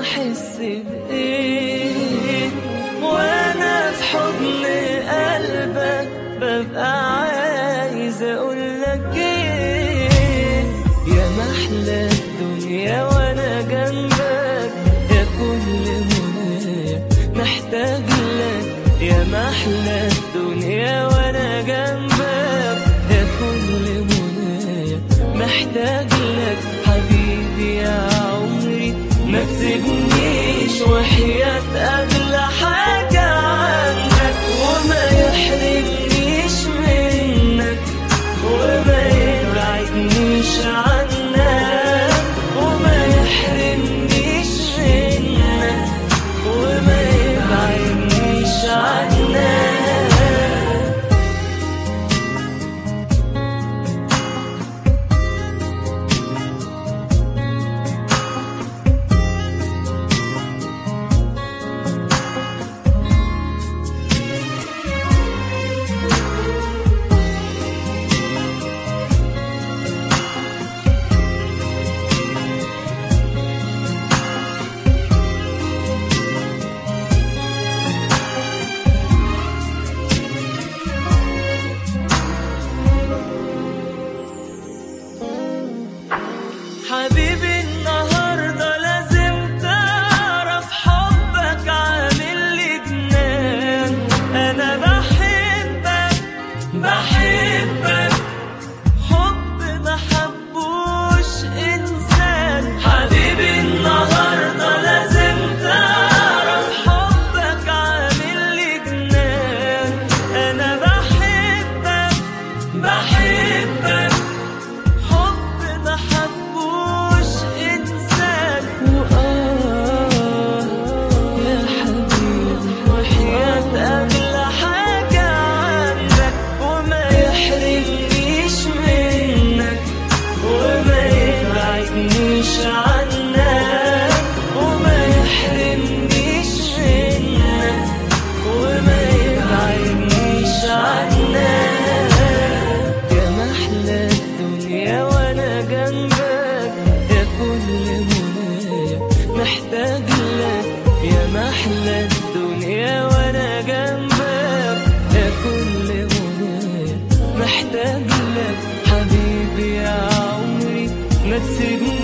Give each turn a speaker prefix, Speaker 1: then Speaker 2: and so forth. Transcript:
Speaker 1: احس بايه وانا في حضن قلبك ببقى عايز اقولك ايه يا محلى الدنيا وانا جنبك يا كل منايا محتاج لك يا محلى الدنيا وانا جنبك يا كل منايا محتاج لك حبيبي يا عمري ما تسيبنيش وحياة أغلى حاجة عندك وما يحرمنيش منك وما يبعدنيش عنك وما يحرمنيش منك وما يبعدنيش عنك حبيبي النهارده لازم تعرف حبك عامل لي جنان انا بحبك بحبك حب ما حبوش انسان حبيبي النهارده لازم تعرف حبك عامل لي جنان انا بحبك بحبك حب ما حبوش انسان وآه يا حبيبي وحياة أغلى حاجة عندك وما يحرمنيش منك وما يبعدنيش عنك وما يحرمنيش منك وما يبعدنيش عنك يا محلى الدنيا وانا جنبك يا كل منايا محتاج لك يا محلى الدنيا وانا جنبك يا كل منايا محتاج لك حبيبي يا عمري ما تسيبنيش